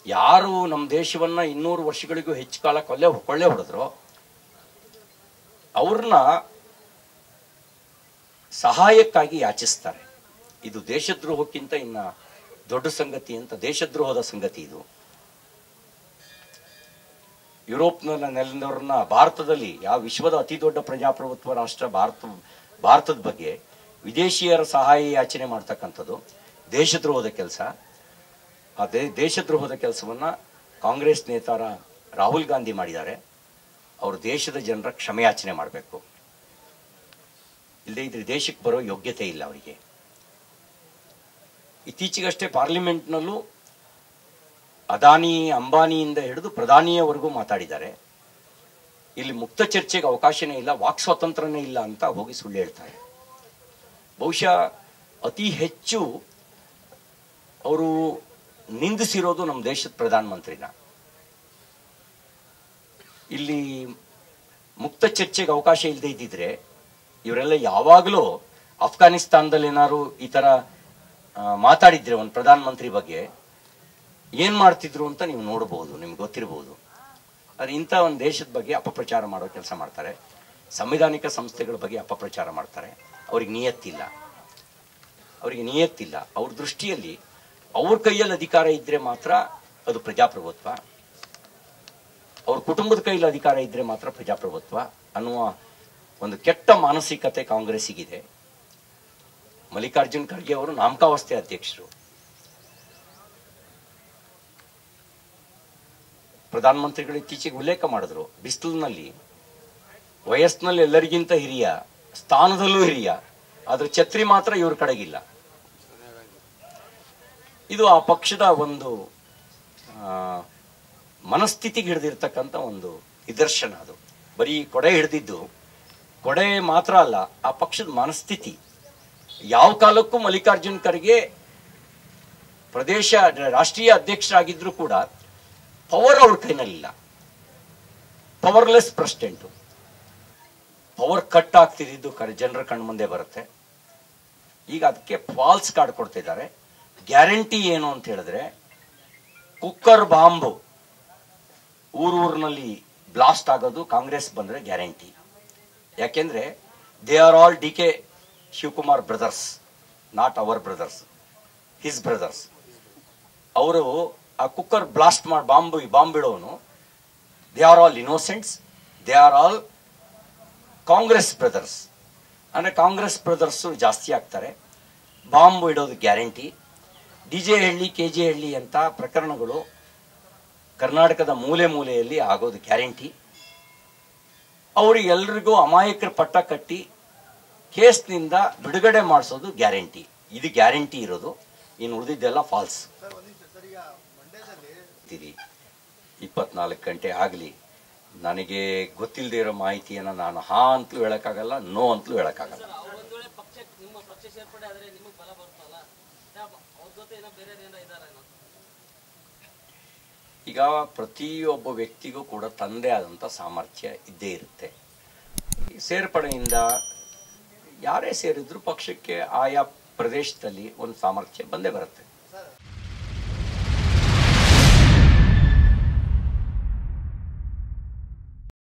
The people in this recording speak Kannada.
ಯಾರು ನಮ್ಮ ದೇಶವನ್ನ ಇನ್ನೂರು ವರ್ಷಗಳಿಗೂ ಹೆಚ್ಚು ಕಾಲ ಕೊಲ್ಲೆ ಕೊಳ್ಳೆ ಹೊಡೆದ್ರು ಅವ್ರನ್ನ ಸಹಾಯಕ್ಕಾಗಿ ಯಾಚಿಸ್ತಾರೆ ಇದು ದೇಶದ್ರೋಹಕ್ಕಿಂತ ಇನ್ನ ದೊಡ್ಡ ಸಂಗತಿ ಅಂತ ದೇಶದ್ರೋಹದ ಸಂಗತಿ ಇದು ಯುರೋಪ್ನ ನೆಲದವ್ರನ್ನ ಭಾರತದಲ್ಲಿ ಯಾವ ವಿಶ್ವದ ಅತಿ ದೊಡ್ಡ ಪ್ರಜಾಪ್ರಭುತ್ವ ರಾಷ್ಟ್ರ ಭಾರತ ಭಾರತದ ಬಗ್ಗೆ ವಿದೇಶಿಯರ ಸಹಾಯ ಯಾಚನೆ ಮಾಡ್ತಕ್ಕಂಥದ್ದು ದೇಶದ್ರೋಹದ ಕೆಲಸ ಆ ದೇ ದೇಶದ್ರೋಹದ ಕೆಲಸವನ್ನ ಕಾಂಗ್ರೆಸ್ ನೇತಾರ ರಾಹುಲ್ ಗಾಂಧಿ ಮಾಡಿದ್ದಾರೆ ಅವರು ದೇಶದ ಜನರ ಕ್ಷಮೆಯಾಚನೆ ಮಾಡಬೇಕು ಇಲ್ಲದೆ ಇದ್ರೆ ದೇಶಕ್ಕೆ ಬರೋ ಯೋಗ್ಯತೆ ಇಲ್ಲ ಅವರಿಗೆ ಇತ್ತೀಚೆಗಷ್ಟೇ ಪಾರ್ಲಿಮೆಂಟ್ನಲ್ಲೂ ಅದಾನಿ ಅಂಬಾನಿಯಿಂದ ಹಿಡಿದು ಪ್ರಧಾನಿಯವರೆಗೂ ಮಾತಾಡಿದ್ದಾರೆ ಇಲ್ಲಿ ಮುಕ್ತ ಚರ್ಚೆಗೆ ಅವಕಾಶನೇ ಇಲ್ಲ ವಾಕ್ ಸ್ವಾತಂತ್ರ್ಯನೇ ಇಲ್ಲ ಅಂತ ಹೋಗಿ ಸುಳ್ಳು ಹೇಳ್ತಾರೆ ಬಹುಶಃ ಅತಿ ಹೆಚ್ಚು ಅವರು ನಿಂದಿಸಿರೋದು ನಮ್ಮ ದೇಶದ ಪ್ರಧಾನಮಂತ್ರಿನ ಇಲ್ಲಿ ಮುಕ್ತ ಚರ್ಚೆಗೆ ಅವಕಾಶ ಇಲ್ಲದೆ ಇದ್ದಿದ್ರೆ ಇವರೆಲ್ಲ ಯಾವಾಗಲೂ ಅಫ್ಘಾನಿಸ್ತಾನದಲ್ಲಿ ಏನಾದ್ರು ಈ ತರ ಆ, ಮಾತಾಡಿದ್ರೆ ಒಂದು ಪ್ರಧಾನಮಂತ್ರಿ ಬಗ್ಗೆ ಏನ್ ಮಾಡ್ತಿದ್ರು ಅಂತ ನೀವು ನೋಡಬಹುದು ನಿಮ್ಗೆ ಗೊತ್ತಿರಬಹುದು ಆದ್ರೆ ಇಂಥ ಒಂದು ದೇಶದ ಬಗ್ಗೆ ಅಪಪ್ರಚಾರ ಮಾಡೋ ಕೆಲಸ ಮಾಡ್ತಾರೆ ಸಂವಿಧಾನಿಕ ಸಂಸ್ಥೆಗಳ ಬಗ್ಗೆ ಅಪಪ್ರಚಾರ ಮಾಡ್ತಾರೆ ಅವ್ರಿಗೆ ನಿಯತ್ತಿಲ್ಲ ಅವರಿಗೆ ನಿಯತ್ತಿಲ್ಲ ಅವ್ರ ದೃಷ್ಟಿಯಲ್ಲಿ ಅವ್ರ ಕೈಯಲ್ಲಿ ಅಧಿಕಾರ ಇದ್ರೆ ಮಾತ್ರ ಅದು ಪ್ರಜಾಪ್ರಭುತ್ವ ಅವ್ರ ಕುಟುಂಬದ ಕೈಯಲ್ಲಿ ಅಧಿಕಾರ ಇದ್ರೆ ಮಾತ್ರ ಪ್ರಜಾಪ್ರಭುತ್ವ ಅನ್ನುವ ಒಂದು ಕೆಟ್ಟ ಮಾನಸಿಕತೆ ಕಾಂಗ್ರೆಸ್ಸಿಗಿದೆ ಮಲ್ಲಿಕಾರ್ಜುನ್ ಖರ್ಗೆ ಅವರು ನಾಮಕಾವಸ್ಥೆ ಅಧ್ಯಕ್ಷರು ಪ್ರಧಾನಮಂತ್ರಿಗಳು ಇತ್ತೀಚೆಗೆ ಉಲ್ಲೇಖ ಮಾಡಿದ್ರು ಬಿಸಿಲಿನಲ್ಲಿ ವಯಸ್ಸಿನಲ್ಲಿ ಎಲ್ಲರಿಗಿಂತ ಹಿರಿಯ ಸ್ಥಾನದಲ್ಲೂ ಹಿರಿಯ ಆದ್ರೆ ಛತ್ರಿ ಮಾತ್ರ ಇವ್ರ ಕಡೆಗಿಲ್ಲ ಇದು ಆ ಪಕ್ಷದ ಒಂದು ಆ, ಮನಸ್ಥಿತಿಗೆ ಹಿಡಿದಿರ್ತಕ್ಕಂಥ ಒಂದು ನಿದರ್ಶನ ಅದು ಬರೀ ಕೊಡೆ ಹಿಡಿದಿದ್ದು ಕೊಡೆ ಮಾತ್ರ ಅಲ್ಲ ಆ ಪಕ್ಷದ ಮನಸ್ಥಿತಿ ಯಾವ ಕಾಲಕ್ಕೂ ಮಲ್ಲಿಕಾರ್ಜುನ್ ಖರ್ಗೆ ಪ್ರದೇಶ ರಾಷ್ಟ್ರೀಯ ಅಧ್ಯಕ್ಷರಾಗಿದ್ರು ಕೂಡ ಪವರ್ ಅವ್ರ ಕೈನಲ್ಲಿಲ್ಲ ಪವರ್ಲೆಸ್ ಪ್ರೆಸಿಡೆಂಟು ಪವರ್ ಕಟ್ ಆಗ್ತಿದ್ದು ಜನರ ಕಣ್ಣು ಮುಂದೆ ಬರುತ್ತೆ ಈಗ ಅದಕ್ಕೆ ಫಾಲ್ಸ್ ಕಾರ್ಡ್ ಕೊಡ್ತಿದ್ದಾರೆ ಗ್ಯಾರಂಟಿ ಏನು ಅಂತ ಹೇಳಿದ್ರೆ ಕುಕ್ಕರ್ ಬಾಂಬು ಊರೂರಿನಲ್ಲಿ ಬ್ಲಾಸ್ಟ್ ಆಗೋದು ಕಾಂಗ್ರೆಸ್ ಬಂದ್ರೆ ಗ್ಯಾರಂಟಿ ಯಾಕೆಂದ್ರೆ they are all D K Shivakumar brothers not our brothers his brothers ಅವರು ಆ ಕುಕ್ಕರ್ ಬ್ಲಾಸ್ಟ್ ಮಾಡಿ ಬಾಂಬ್ ಬಾಂಬ್ ಬಿಡೋನು they are all innocents they are all Congress brothers ಅಂದ್ರೆ ಕಾಂಗ್ರೆಸ್ ಬ್ರದರ್ಸ್ ಜಾಸ್ತಿ ಆಗ್ತಾರೆ ಬಾಂಬ್ ಇಡೋದು guarantee D J Halli K J Halli ಅಂತ ಪ್ರಕರಣಗಳು ಕರ್ನಾಟಕದ ಮೂಲೆ ಮೂಲೆಯಲ್ಲಿ ಆಗೋದು ಗ್ಯಾರಂಟಿ ಅವರಿಗೆಲ್ರಿಗೂ ಅಮಾಯಕರ ಪಟ್ಟ ಕಟ್ಟಿ ಕೇಸ್ನಿಂದ ಬಿಡುಗಡೆ ಮಾಡಿಸೋದು ಗ್ಯಾರಂಟಿ ಇದು ಗ್ಯಾರಂಟಿ ಇರೋದು ಇನ್ನು ಉಳಿದಿದ್ದೆಲ್ಲ ಫಾಲ್ಸ್ ಇಪ್ಪತ್ನಾಲ್ಕು ಗಂಟೆ ಆಗಲಿ ನನಗೆ ಗೊತ್ತಿಲ್ಲದೆ ಇರೋ ಮಾಹಿತಿಯನ್ನು ನಾನು ಹಾ ಅಂತಲೂ ಹೇಳಕ್ಕಾಗಲ್ಲ ನೋ ಅಂತಲೂ ಹೇಳಕ್ಕಾಗಲ್ಲ ಅವ್ರು ಒಂದ್ ವೇಳೆ ಪಕ್ಷ ನಿಮ್ಮ ಪಕ್ಷ ಸೇರ್ಪಡೆ ಆದ್ರೆ ನಿಮಗೆ ಬಲ ಬರುತ್ತಲ್ಲ ಅವ್ರ ಜೊತೆ ಏನೋ ಬೇರೆ ಏನೋ ಇದಾರೇನೋ ಈಗ ಪ್ರತಿಯೊಬ್ಬ ವ್ಯಕ್ತಿಗೂ ಕೂಡ ತಂದೆ ಆದಂಥ ಸಾಮರ್ಥ್ಯ ಇದ್ದೇ ಇರುತ್ತೆ ಈ ಸೇರ್ಪಡೆಯಿಂದ ಯಾರೇ ಸೇರಿದ್ರು ಪಕ್ಷಕ್ಕೆ ಆಯಾ ಪ್ರದೇಶದಲ್ಲಿ ಒಂದು ಸಾಮರ್ಥ್ಯ ಬಂದೇ ಬರುತ್ತೆ